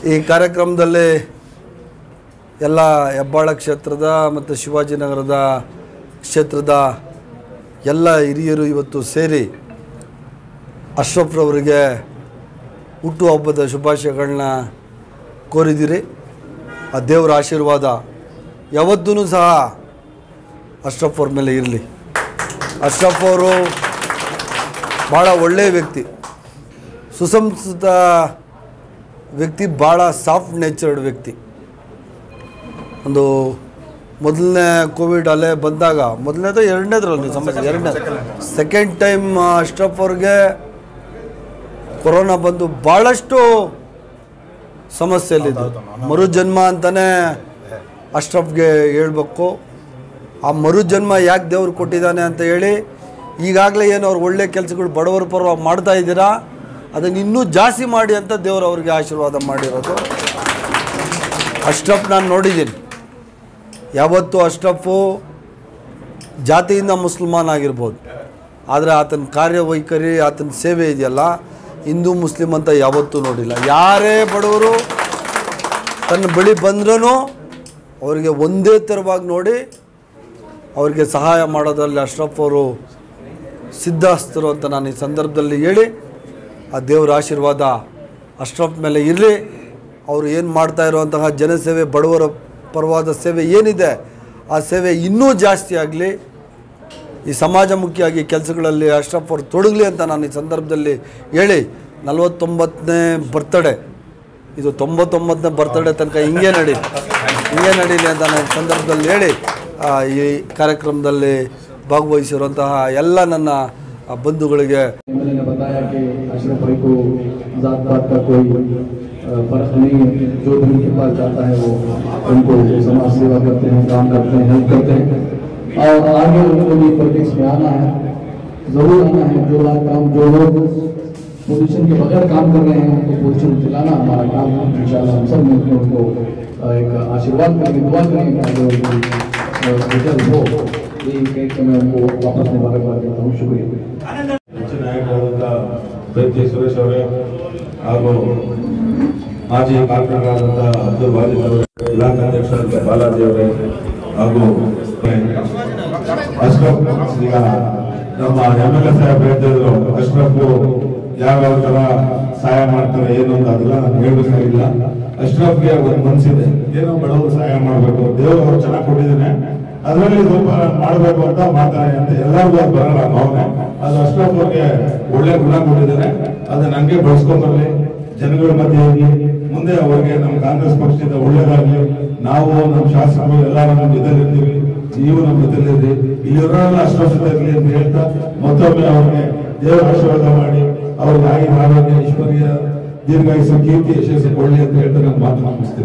ಈ ಕಾರ್ಯಕ್ರಮದಲ್ಲಿ ಎಲ್ಲ ಹೆಬ್ಬಾಳ ಕ್ಷೇತ್ರದ ಮತ್ತು ಶಿವಾಜಿನಗರದ ಕ್ಷೇತ್ರದ ಎಲ್ಲ ಹಿರಿಯರು ಇವತ್ತು ಸೇರಿ ಅಶ್ರಫ್ರವರಿಗೆ ಹುಟ್ಟುಹಬ್ಬದ ಶುಭಾಶಯಗಳನ್ನ ಕೋರಿದಿರಿ ಆ ದೇವರ ಆಶೀರ್ವಾದ ಯಾವತ್ತೂ ಸಹ ಅಶ್ರಫ್ ಅವ್ರ ಮೇಲೆ ಇರಲಿ ಅಶ್ರಫ್ ಅವರು ಭಾಳ ಒಳ್ಳೆಯ ವ್ಯಕ್ತಿ ಸುಸಂಸ್ಕೃತ ವ್ಯಕ್ತಿ ಭಾಳ ಸಾಫ್ಟ್ ನೇಚರ್ಡ್ ವ್ಯಕ್ತಿ ಒಂದು ಮೊದಲನೇ ಕೋವಿಡ್ ಅಲೆ ಬಂದಾಗ ಮೊದಲನೇದು ಎರಡನೇದ್ರಲ್ಲಿ ಸಮಸ್ಯೆ ಎರಡನೇ ಸೆಕೆಂಡ್ ಟೈಮ್ ಅಶ್ರಫ್ ಅವ್ರಿಗೆ ಕೊರೋನಾ ಬಂದು ಭಾಳಷ್ಟು ಸಮಸ್ಯೆಯಲ್ಲಿದ್ದು ಮರುಜನ್ಮ ಅಂತಲೇ ಅಶ್ರಫ್ಗೆ ಹೇಳ್ಬೇಕು ಆ ಮರುಜನ್ಮ ಯಾಕೆ ದೇವ್ರು ಕೊಟ್ಟಿದ್ದಾನೆ ಅಂತ ಹೇಳಿ ಈಗಾಗಲೇ ಏನು ಅವ್ರು ಒಳ್ಳೆ ಕೆಲಸಗಳು ಬಡವರ ಪರವಾಗಿ ಮಾಡ್ತಾ ಇದ್ದೀರಾ ಅದನ್ನು ಇನ್ನೂ ಜಾಸ್ತಿ ಮಾಡಿ ಅಂತ ದೇವರು ಅವ್ರಿಗೆ ಆಶೀರ್ವಾದ ಮಾಡಿರೋದು ಅಶ್ರಫ್ ನಾನು ನೋಡಿದ್ದೀನಿ ಯಾವತ್ತೂ ಅಶ್ರಫು ಜಾತಿಯಿಂದ ಮುಸಲ್ಮಾನ್ ಆಗಿರ್ಬೋದು ಆದರೆ ಆತನ ಕಾರ್ಯವೈಖರಿ ಆತನ ಸೇವೆ ಇದೆಯಲ್ಲ ಹಿಂದೂ ಮುಸ್ಲಿಂ ಅಂತ ಯಾವತ್ತೂ ನೋಡಿಲ್ಲ ಯಾರೇ ಬಡವರು ತನ್ನ ಬಳಿ ಬಂದ್ರೂ ಅವರಿಗೆ ಒಂದೇ ಥರವಾಗಿ ನೋಡಿ ಅವರಿಗೆ ಸಹಾಯ ಮಾಡೋದ್ರಲ್ಲಿ ಅಶ್ರಫ್ ಅವರು ಸಿದ್ಧಹಸ್ತರು ಅಂತ ನಾನು ಈ ಸಂದರ್ಭದಲ್ಲಿ ಹೇಳಿ ಆ ದೇವರ ಆಶೀರ್ವಾದ ಅಶ್ರಫ್ ಮೇಲೆ ಇರಲಿ ಅವರು ಏನು ಮಾಡ್ತಾ ಇರುವಂತಹ ಜನಸೇವೆ ಬಡವರ ಪರವಾದ ಸೇವೆ ಏನಿದೆ ಆ ಸೇವೆ ಇನ್ನೂ ಜಾಸ್ತಿ ಆಗಲಿ ಈ ಸಮಾಜಮುಖಿಯಾಗಿ ಕೆಲಸಗಳಲ್ಲಿ ಅಶ್ರಫ್ ಅವರು ತೊಡಗಲಿ ಅಂತ ನಾನು ಈ ಸಂದರ್ಭದಲ್ಲಿ ಹೇಳಿ ನಲವತ್ತೊಂಬತ್ತನೇ ಬರ್ತಡೇ ಇದು ತೊಂಬತ್ತೊಂಬತ್ತನೇ ಬರ್ತಡೇ ತನಕ ಹಿಂಗೆ ನಡೀಲಿ ಹಿಂಗೆ ನಡೀಲಿ ಅಂತ ನಾನು ಈ ಸಂದರ್ಭದಲ್ಲಿ ಹೇಳಿ ಆ, ಈ ಕಾರ್ಯಕ್ರಮದಲ್ಲಿ ಭಾಗವಹಿಸಿರುವಂತಹ ಎಲ್ಲ ನನ್ನ ಆ, ಬಂಧುಗಳಿಗೆ एमएलए ने बताया कि अशरफ भाई को जात पात का कोई अ, फर्क नहीं है जो भी उनके पास जाता है वो उनको समाज सेवा करते हैं काम करते हैं हेल्प करते हैं और आगे उनको भी पॉलिटिक्स में आना है जरूर आना है जो लोग काम जो लोग पोजीशन के बगैर काम कर रहे हैं उनको पोजीशन दिलाना हमारा काम है इंशाल्लाह हम सब मिलकर उनको अ, एक आशीर्वाद करेंगे दुआ करेंगे आगे उनको रिजल्ट हो ये कह के मैं उनको वापस मुबारकबाद देता हूँ शुक्रिया ಹೆಚ್ಚು ನಾಯಕರಾದಂಥ ಪ್ರತಿ ಸುರೇಶ್ ಅವರೇ ಹಾಗೂ ಮಾಜಿ ಕಾರ್ಮಿಕರಾದಂಥ ಅಬ್ದುಲ್ ವಾಜಿದ್ ಅವರೇ ಇಲಾಖಾಧ್ಯಕ್ಷರಾದಂಥ ಬಾಲಾಜಿ ಅವರೇ ಹಾಗೂ ಅಶ್ರಫ್ ಈಗ ನಮ್ಮ ಎಮ್ ಎಲ್ ಎ ಸಾಹೇಬ್ ಹೇಳ್ತಿದ್ರು ಅಶ್ರಫ್ ಯಾವ್ಯಾವ ತರ ಸಹಾಯ ಮಾಡ್ತಾರೆ ಏನು ಅಂತ ಅದೆಲ್ಲ ನಾನು ಹೇಳ್ಬೇಕಾಗಿಲ್ಲ ಅಶ್ರಫ್ಗೆ ಒಂದು ಮನ್ಸಿದೆ ಏನೋ ಬಡವರು ಸಹಾಯ ಮಾಡಬೇಕು ದೇವರು ಅವ್ರು ಚೆನ್ನಾಗಿ ಕೊಟ್ಟಿದ್ದಾನೆ ಅದರಲ್ಲಿ ಸ್ವಲ್ಪ ಮಾಡಬೇಕು ಅಂತ ಮಾಡ್ತಾರೆ ಅಂತ ಎಲ್ಲರಿಗೂ ಅದು ಬರಲ್ಲ ಭಾವನೆ ಅದು ಅಶ್ರಫ್ ಅವ್ರಿಗೆ ಒಳ್ಳೆ ಗುಣ ಕೊಟ್ಟಿದ್ದಾರೆ ಅದನ್ನ ಹಂಗೆ ಬಳಸ್ಕೊಂಡ್ ಬರ್ಲಿ ಜನಗಳ ಮಧ್ಯೆ ಹೋಗಿ ಮುಂದೆ ಅವ್ರಿಗೆ ನಮ್ಮ ಕಾಂಗ್ರೆಸ್ ಪಕ್ಷದಿಂದ ಒಳ್ಳೇದಾಗ್ಲಿ ನಾವು ನಮ್ಮ ಶಾಸಕರು ಎಲ್ಲರೂ ನಮ್ಮ ಜೊತೆಲಿರ್ತೀವಿ ನೀವು ನಮ್ಮ ಜೊತೆಲಿರ್ರಿ ಇಲ್ಲಿರೋರೆಲ್ಲ ಅಶ್ರಫ್ ಇರಲಿ ಅಂತ ಹೇಳ್ತಾ ಮತ್ತೊಮ್ಮೆ ಅವ್ರಿಗೆ ದೇವರ ಆಶೀರ್ವಾದ ಮಾಡಿ ಅವ್ರಿಗೆ ಆಗಿ ಆರೋಗ್ಯ ಐಶ್ವರ್ಯ ದೀರ್ಘಾಯುಷ ಕೀರ್ತಿ ಯಶಸ್ಸು ಕೊಡ್ಲಿ ಅಂತ ಹೇಳ್ತಾ ನಾನು ಮಾತು ಮುಗಿಸ್ತೀನಿ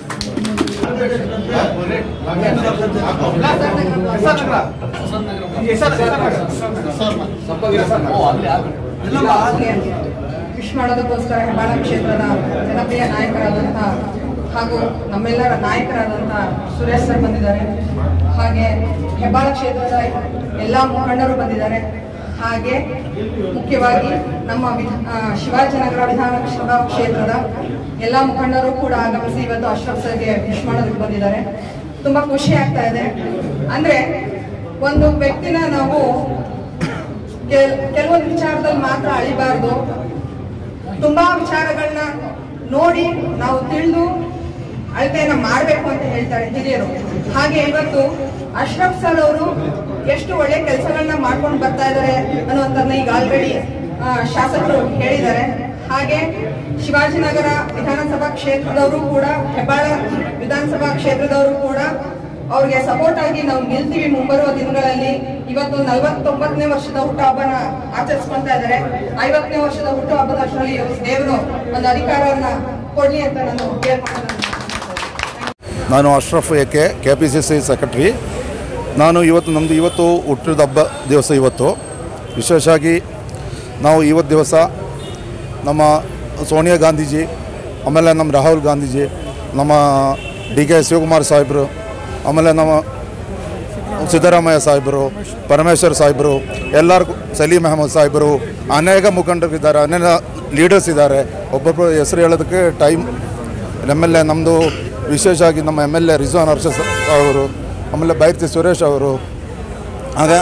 ವಿಶ್ ಮಾಡೋದಕ್ಕೋಸ್ಕರ ಹೆಬ್ಬಾಳ ಕ್ಷೇತ್ರದ ಜನಪ್ರಿಯ ನಾಯಕರಾದಂತಹ ಹಾಗೂ ನಮ್ಮೆಲ್ಲರ ನಾಯಕರಾದಂತಹ ಸುರೇಶ್ ಸರ್ ಬಂದಿದ್ದಾರೆ ಹಾಗೆ ಹೆಬ್ಬಾಳ ಕ್ಷೇತ್ರದ ಎಲ್ಲ ಮುಖಂಡರು ಬಂದಿದ್ದಾರೆ ಹಾಗೆ ಮುಖ್ಯವಾಗಿ ನಮ್ಮ ವಿಧ- ಆ, ಶಿವಾಜಿನಗರ ವಿಧಾನಸಭಾ ಕ್ಷೇತ್ರದ ಎಲ್ಲ ಮುಖಂಡರು ಕೂಡ ಆಗಮಿಸಿ ಇವತ್ತು ಅಶ್ರಫ್ ಸರ್ಗೆ ವಿಶ್ ಮಾಡೋದಕ್ಕೆ ಬಂದಿದ್ದಾರೆ ತುಂಬಾ ಖುಷಿ ಆಗ್ತಾ ಇದೆ ಅಂದ್ರೆ ಒಂದು ವ್ಯಕ್ತಿನ ನಾವು ಕೆಲ್- ಕೆಲವೊಂದು ವಿಚಾರದಲ್ಲಿ ಮಾತ್ರ ಅಳಿಬಾರ್ದು ತುಂಬಾ ವಿಚಾರಗಳನ್ನ ನೋಡಿ ನಾವು ತಿಳಿದು ಅಳತೆಯನ್ನ ಮಾಡ್ಬೇಕು ಅಂತ ಹೇಳ್ತಾರೆ ಹಿರಿಯರು ಹಾಗೆ ಇವತ್ತು ಅಶ್ರಫ್ ಸರ್ ಅವರು ಎಷ್ಟು ಒಳ್ಳೆ ಕೆಲಸಗಳನ್ನ ಮಾಡ್ಕೊಂಡು ಬರ್ತಾ ಇದ್ದಾರೆ ಅನ್ನುವಂಥದ್ದನ್ನ ಈಗ ಆಲ್ರೆಡಿ ಶಾಸಕರು ಹೇಳಿದ್ದಾರೆ ಹಾಗೆ ಶಿವಾಜಿನಗರ ವಿಧಾನಸಭಾ ಕ್ಷೇತ್ರದವರು ಕೂಡ ಹೆಬ್ಬಾಳ ವಿಧಾನಸಭಾ ಕ್ಷೇತ್ರದವರು ಕೂಡ ಅವ್ರಿಗೆ ಸಪೋರ್ಟ್ ಆಗಿ ನಾವು ನಿಲ್ತೀವಿ ಮುಂಬರುವ ದಿನಗಳಲ್ಲಿ ಇವತ್ತು ನಲವತ್ತೊಂಬತ್ತನೇ ವರ್ಷದ ಹುಟ್ಟುಹಬ್ಬನ ಆಚರಿಸ್ಕೊಂತಾ ಇದ್ದಾರೆ ಐವತ್ತನೇ ವರ್ಷದ ಹುಟ್ಟುಹಬ್ಬದ ಅಷ್ಟರಲ್ಲಿ ದೇವರು ಒಂದು ಅಧಿಕಾರವನ್ನ ಕೊಡ್ಲಿ ಅಂತ ನಾನು ಕೇಳ್ಕೊಂತೀನಿ ನಾನು Ashraf AK K P C C secretary ನಾನು ಇವತ್ತು ನಮ್ಮದು ಇವತ್ತು ಹುಟ್ಟಿದ ಹಬ್ಬ ದಿವಸ ಇವತ್ತು ವಿಶೇಷವಾಗಿ ನಾವು ಇವತ್ತು ದಿವಸ ನಮ್ಮ ಸೋನಿಯಾ ಗಾಂಧೀಜಿ ಆಮೇಲೆ ನಮ್ಮ ರಾಹುಲ್ ಗಾಂಧೀಜಿ ನಮ್ಮ ಡಿ ಕೆ ಶಿವಕುಮಾರ್ ಸಾಹೇಬರು ಆಮೇಲೆ ನಮ್ಮ ಸಿದ್ದರಾಮಯ್ಯ ಸಾಹೇಬರು ಪರಮೇಶ್ವರ್ ಸಾಹೇಬರು ಎಲ್ಲರಿಗೂ ಸಲೀಂ ಅಹಮದ್ ಸಾಹೇಬರು ಅನೇಕ ಮುಖಂಡರಿದ್ದಾರೆ ಅನೇಕ ಲೀಡರ್ಸ್ ಇದ್ದಾರೆ ಒಬ್ಬೊಬ್ಬರು ಹೆಸರು ಹೇಳೋದಕ್ಕೆ ಟೈಮ್ ಎಮ್ ಎಲ್ ಎ ನಮ್ಮದು ವಿಶೇಷವಾಗಿ ನಮ್ಮ M L A Rizwan Harsha ಸ- ಅವರು ಆಮೇಲೆ ಬೈರ್ತಿ ಸುರೇಶ್ ಅವರು ಹಾಗೆ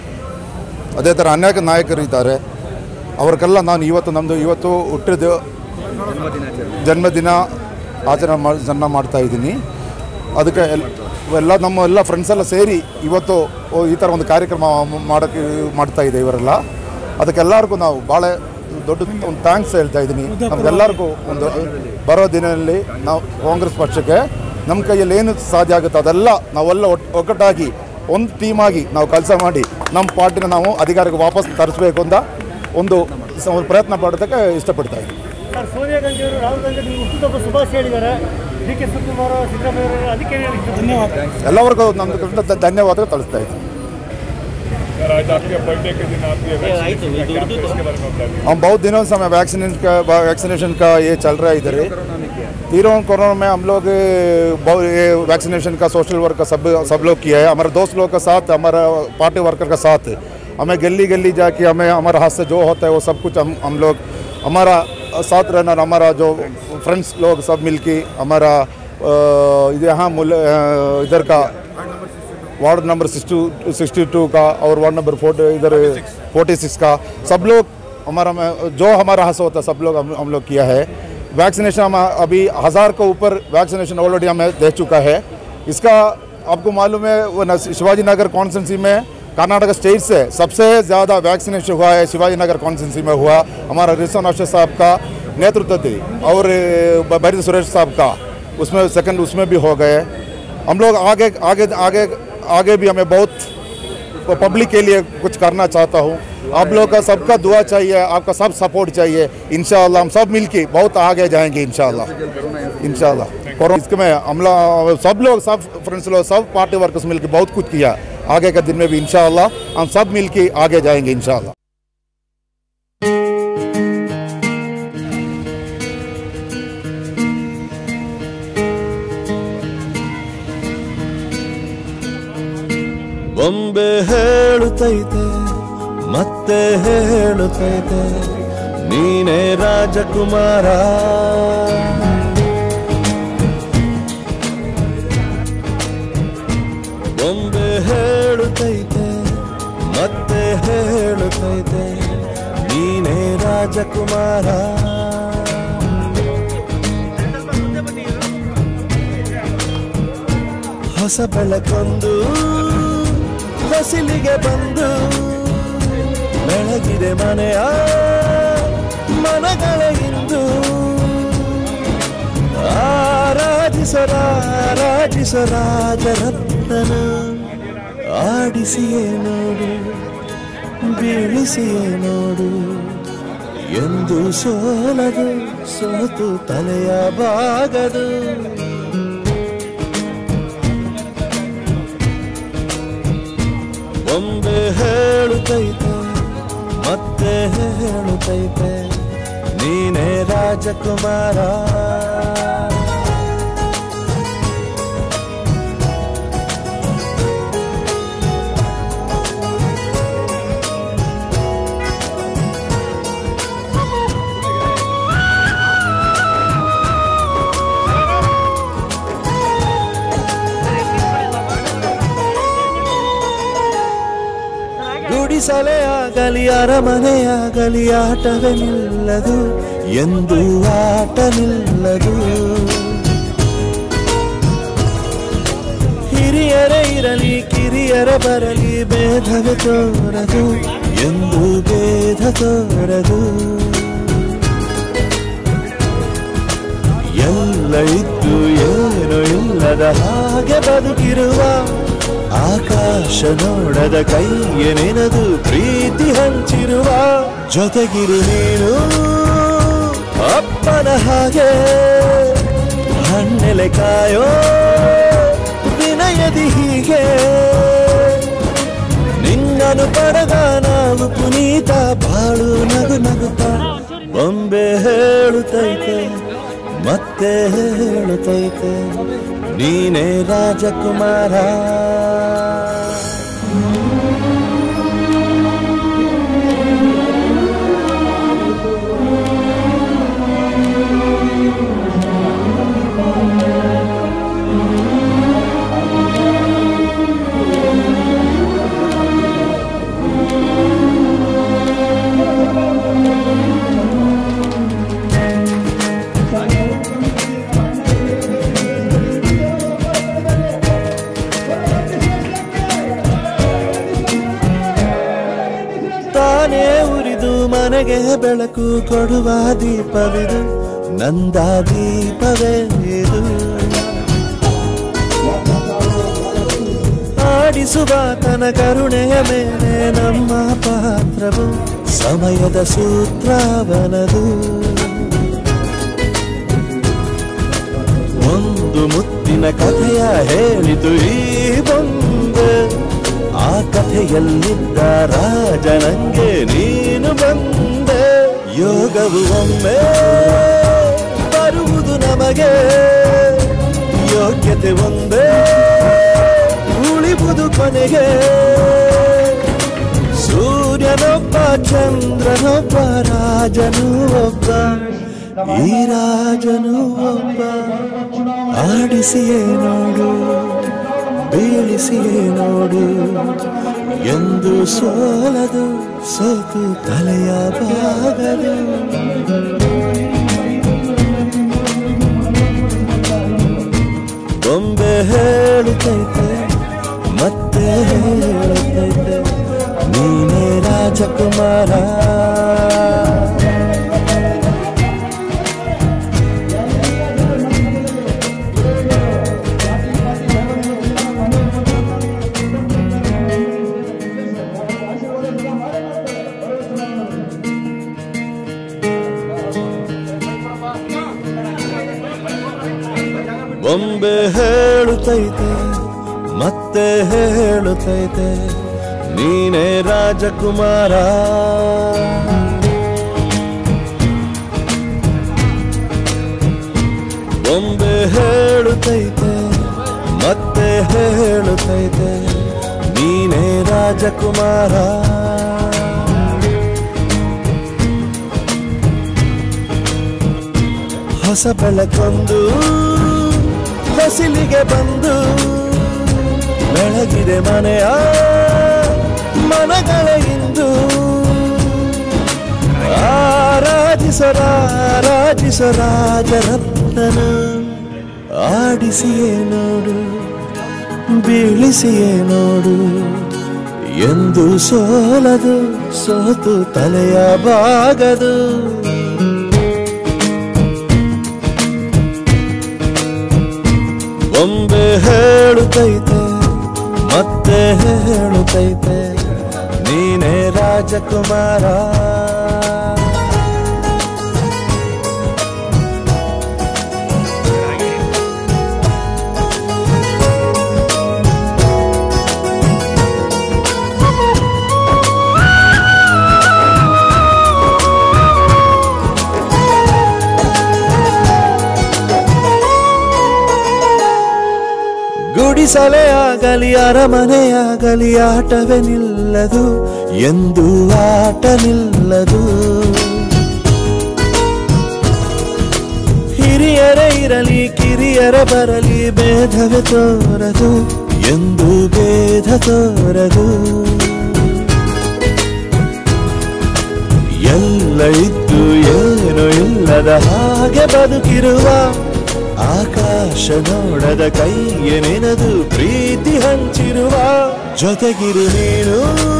ಅದೇ ಥರ ಅನೇಕ ನಾಯಕರು ಇದ್ದಾರೆ ಅವ್ರಿಗೆಲ್ಲ ನಾನು ಇವತ್ತು ನಮ್ಮದು ಇವತ್ತು ಹುಟ್ಟಿದ ಜನ್ಮದಿನ ಆಚರಣೆ ಮಾಡಿ ಜನ್ಮ ಮಾಡ್ತಾ ಇದ್ದೀನಿ ಅದಕ್ಕೆ ಎಲ್ ಎಲ್ಲ ನಮ್ಮ ಎಲ್ಲ ಫ್ರೆಂಡ್ಸ್ ಎಲ್ಲ ಸೇರಿ ಇವತ್ತು ಓ, ಈ ಥರ ಒಂದು ಕಾರ್ಯಕ್ರಮ ಮ- ಮಾಡೋಕ್ಕೆ ಮಾಡ್ತಾ ಇದೆ ಇವರೆಲ್ಲ ಅದಕ್ಕೆಲ್ಲರಿಗೂ ನಾವು ಭಾಳ ದೊಡ್ಡ ಒಂದು ಥ್ಯಾಂಕ್ಸ್ ಹೇಳ್ತಾ ಇದ್ದೀನಿ ನಮಗೆಲ್ಲರಿಗೂ ಒಂದು ಬರೋ ದಿನದಲ್ಲಿ ನಾವು ಕಾಂಗ್ರೆಸ್ ಪಕ್ಷಕ್ಕೆ ನಮ್ಮ ಕೈಯಲ್ಲಿ ಏನು ಸಾಧ್ಯ ಆಗುತ್ತೆ ಅದೆಲ್ಲ ನಾವೆಲ್ಲ ಒಟ್ ಒಗ್ಗಟ್ಟಾಗಿ ಒಂದು ಟೀಮಾಗಿ ನಾವು ಕೆಲಸ ಮಾಡಿ ನಮ್ಮ ಪಾರ್ಟಿನ ನಾವು ಅಧಿಕಾರಕ್ಕೆ ವಾಪಸ್ ತರಿಸ್ಬೇಕು ಅಂತ ಒಂದು ಸ- ಒಂದು ಪ್ರಯತ್ನ ಪಡೋದಕ್ಕೆ ಇಷ್ಟಪಡ್ತಾ ಇದ್ದೀನಿ ಸರ್ ಸೋನಿಯಾ ಗಾಂಧಿ ಅವರು ರಾಹುಲ್ ಗಾಂಧಿ ನಿಮ್ಗೆ ಹುಟ್ಟುಹಬ್ಬ ಶುಭಾಶಯ ಹೇಳಿದ್ದಾರೆ ಡಿ ಕೆ ಶಿವಕುಮಾರ್ ಸಿದ್ದರಾಮಯ್ಯ ಅವರು ಅದಕ್ಕೆ ಏನು ಹೇಳಿದ್ರು? ಧನ್ಯವಾದ ಎಲ್ಲರಿಗೂ ನಮ್ಮದು ಕೃತಜ್ಞ ಧನ್ಯವಾದ ತಿಳಿಸ್ತಾ ಇದ್ದೀನಿ आज आपके बर्थडे के दिन आपके वैक्सीनेशन का कैंप है इसके बारे में बताइए हम बहुत दिनों से हमें वैक्सीनेशन का वैक्सीनेशन का ये चल रहा है इधर ही तीनों कोरोना में हम लोग बहुत ये वैक्सीनेशन का सोशल वर्क का सब सब लोग किया है हमारे दोस्त लोग का साथ हमारा पार्टी वर्कर का साथ हमें गली गली जाके हमें हमारे हाथ से जो होता है वो सब कुछ हम हम लोग हमारा साथ रहना हमारा जो फ्रेंड्स लोग सब मिलके हमारा अ, यहाँ मुल- अ, इधर का ward number sixty sixty two का और वार्ड नंबर फोर्टी इधर फोर्टी सिक्स का सब लोग हमारा में- जो हमारा हंस होता है सब लोग हम हम लोग किया है वैक्सीनेशन हम अभी हज़ार के ऊपर वैक्सीनेशन ऑलरेडी हमें दे चुका है इसका आपको मालूम है वो न- शिवाजी नगर कॉन्स्टेंसी में कर्नाटक स्टेट से सबसे ज़्यादा वैक्सीनेशन हुआ है शिवाजी नगर कॉन्स्टेंसी में हुआ हमारा रिजवान अरशद साहब का नेतृत्व थी और बैरी सुरेश साहब का उसमें सेकंड उसमें भी हो गए हम लोग आगे आगे आगे आगे भी हमें बहुत पब्लिक के लिए कुछ करना चाहता हूँ आप लोग का सबका दुआ चाहिए आपका सब सपोर्ट चाहिए इंशाल्लाह हम सब मिलके बहुत आगे जाएंगे इंशाल्लाह इंशाल्लाह कोरोना इसमें हम लोग सब लोग सब फ्रेंड्स लोग सब पार्टी वर्कर्स मिलके बहुत कुछ किया आगे के दिन में भी इंशाल्लाह हम सब मिलके आगे जाएंगे इंशाल्लाह ಬೊಂಬೆ ಹೇಳುತ್ತೈತೆ ಮತ್ತೆ ಹೇಳುತ್ತೈತೆ ನೀನೇ ರಾಜಕುಮಾರ ಬೊಂಬೆ ಹೇಳುತ್ತೈತೆ ಮತ್ತೆ ಹೇಳುತ್ತೈತೆ ನೀನೇ ರಾಜಕುಮಾರ ಹೊಸ ಬೆಳಕೊಂದು ಹೊಸಿಲಿಗೆ ಬಂದು ಬೆಳಗಿದೆ ಮನೆಯ ಮನಗಳ ಇಂದು ಆರಾಧಿಸರಾಜಿಸರಾಜರತ್ನನ ಆಡಿಸಿಯೇ ನೋಡು ಬೀಳಿಸಿಯೇ ನೋಡು ಎಂದು ಸೋಲದು ಸೋತು ತಲೆಯ ಬಾಗದು ಬೊಂಬೆ ಹೇಳುತ್ತೈತೆ ಮತ್ತೆ ಹೇಳುತ್ತೈತೆ ನೀನೇ ರಾಜಕುಮಾರ ಗುಡಿಸಲೇ ಆಗಲಿ ಅರಮನೆಯಾಗಲಿ ಆಟವೇ ನಿಲ್ಲದು ಎಂದು ಆಟ ನಿಲ್ಲದು ಹಿರಿಯರೇ ಇರಲಿ ಕಿರಿಯರ ಬರಲಿ ಭೇದವೇ ತೋರದು ಎಂದು ಭೇದ ತೋರದು ಎಲ್ಲ ಇದ್ದು ಏನು ಇಲ್ಲದ ಹಾಗೆ ಬದುಕಿರುವ ಆಕಾಶ ನೋಡದ ಕೈಗೆ ನೆನದು ಪ್ರೀತಿ ಹಂಚಿರುವ ಜೊತೆಗಿರು ನೀನು ಅಪ್ಪನ ಹಾಗೆ ಹಣ್ಣೆಲೆ ಕಾಯೋ ವಿನಯದಿ ಹೀಗೆ ನಿನ್ನನು ಪಡೆದ ನಾವು ಪುನೀತ ಬಾಳು ನಗು ನಗುತ್ತ ಬೊಂಬೆ ಹೇಳುತ್ತೈತೆ ಮತ್ತೆ ಹೇಳುತ್ತೈತೆ ನೀನೇ ರಾಜಕುಮಾರ ಬೆಳಕು ಕೊಡುವ ದೀಪವಿದು ನಂದ ದೀಪವೇ ಇದು ಆಡಿಸುವ ತನ ಕರುಣೆಯ ಮೇಲೆ ನಮ್ಮ ಪಾತ್ರವು ಸಮಯದ ಸೂತ್ರವನದು ಒಂದು ಮುತ್ತಿನ ಕಥೆಯ ಹೇಳಿತು ಈ ಬಂದೆ ಆ ಕಥೆಯಲ್ಲಿದ್ದ ರಾಜ ನಂಗೆ ನೀನು ಬಂದೆ ಯೋಗವು ಒಮ್ಮೆ ಬರುವುದು ನಮಗೆ ಯೋಗ್ಯತೆ ಒಂದೇ ಉಳಿಬುದು ಕೊನೆಗೆ ಸೂರ್ಯನೊಬ್ಬ ಚಂದ್ರನೊಬ್ಬ ರಾಜನು ಒಬ್ಬ ಈ ರಾಜನು ಒಬ್ಬ ಆಡಿಸಿಯೇ ನೋಡು ಬೀಳಿಸಿಯೇ ನೋಡು ಎಂದು ಸೋಲದು ಸೋತು ತಲೆಯ ಬಾಗದು ಬೊಂಬೆ ಹೇಳುತ್ತೈತೆ ಮತ್ತೆ ಹೇಳುತ್ತೈತೆ ನೀನೇ ರಾಜಕುಮಾರ ಬೊಂಬೆ ಹೇಳುತ್ತೈತೆ ಮತ್ತೆ ಹೇಳುತ್ತೈತೆ ನೀನೇ ರಾಜಕುಮಾರ ಬೊಂಬೆ ಹೇಳುತ್ತೈತೆ ಮತ್ತೆ ಹೇಳುತ್ತೈತೆ ನೀನೇ ರಾಜಕುಮಾರ ಹೊಸ ಬೆಳಕೊಂದು ಹೊಸಿಲಿಗೆ ಬಂದು ಬೆಳಗಿದೆ ಮನೆಯ ಮನಗಳ ಇಂದು ಆರಾಧಿಸರಾರಾಜಿಸರಾಜರತ್ನನ ಆಡಿಸಿಯೇ ನೋಡು ಬೀಳಿಸಿಯೇ ನೋಡು ಎಂದು ಸೋಲದು ಸೋತು ತಲೆಯ ಬಾಗದು ಬೊಂಬೆ ಹೇಳುತ್ತೈತೆ ಮತ್ತೆ ಹೇಳುತ್ತೈತೆ ನೀನೇ ರಾಜಕುಮಾರ ಗುಡಿಸಲೇ ಆಗಲಿ ಅರಮನೆಯಾಗಲಿ ಆಟವೇ ನಿಲ್ಲದು ಎಂದು ಆಟ ನಿಲ್ಲದು ಹಿರಿಯರೇ ಇರಲಿ ಕಿರಿಯರ ಬರಲಿ ಭೇದವೇ ತೋರದು ಎಂದು ಭೇದ ತೋರದು ಎಲ್ಲ ಇದ್ದು ಏನು ಇಲ್ಲದ ಹಾಗೆ ಬದುಕಿರುವ ಆಕಾಶ ನೋಡದ ಕೈಗೆ ನೆನೆದು ಪ್ರೀತಿ ಹಂಚಿರುವ ಜೊತೆಗಿರು ನೀನು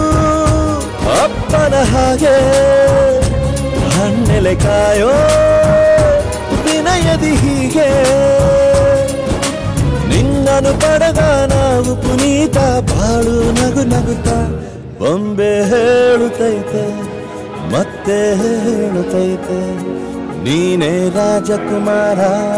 ಅಪ್ಪನ ಹಾಗೆ ಹಣ್ಣೆಲೆ ಕಾಯೋ ವಿನಯದಿ ಹೀಗೆ ನಿನ್ನನು ಪಡೆದ ನಾವು ಪುನೀತ ಬಾಳು ನಗು ನಗುತ್ತ ಬೊಂಬೆ ಹೇಳುತ್ತೈತೆ ಮತ್ತೆ ಹೇಳುತ್ತೈತೆ ನೀನೇ ರಾಜಕುಮಾರ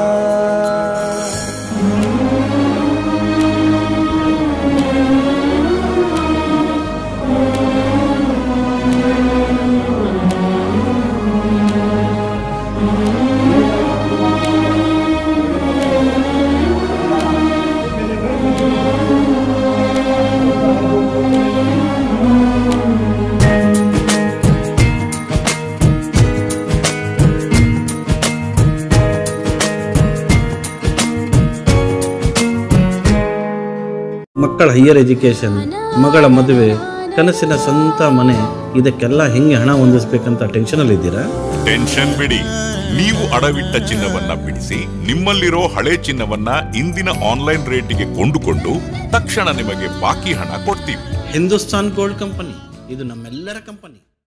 ಮಕ್ಕಳ ಹೈಯರ್ ಎಜುಕೇಷನ್ ಮಗಳ ಮದುವೆ ಕನಸಿನ ಸ್ವಂತ ಮನೆ ಇದಕ್ಕೆಲ್ಲ ಹೆಂಗೆ ಹಣ ಹೊಂದಿಸ್ಬೇಕಂತ ಟೆನ್ಷನಲ್ಲಿ ಇದ್ದೀರಾ ಟೆನ್ಷನ್ ಬಿಡಿ ನೀವು ಅಡವಿಟ್ಟ ಚಿನ್ನವನ್ನ ಬಿಡಿಸಿ ನಿಮ್ಮಲ್ಲಿರೋ ಹಳೆ ಚಿನ್ನವನ್ನ ಇಂದಿನ ಆನ್ಲೈನ್ ರೇಟಿಗೆ ಕೊಂಡುಕೊಂಡು ತಕ್ಷಣ ನಿಮಗೆ ಬಾಕಿ ಹಣ ಕೊಡ್ತೀವಿ ಹಿಂದೂಸ್ತಾನ್ ಗೋಲ್ಡ್ ಕಂಪನಿ ಇದು ನಮ್ಮೆಲ್ಲರ ಕಂಪನಿ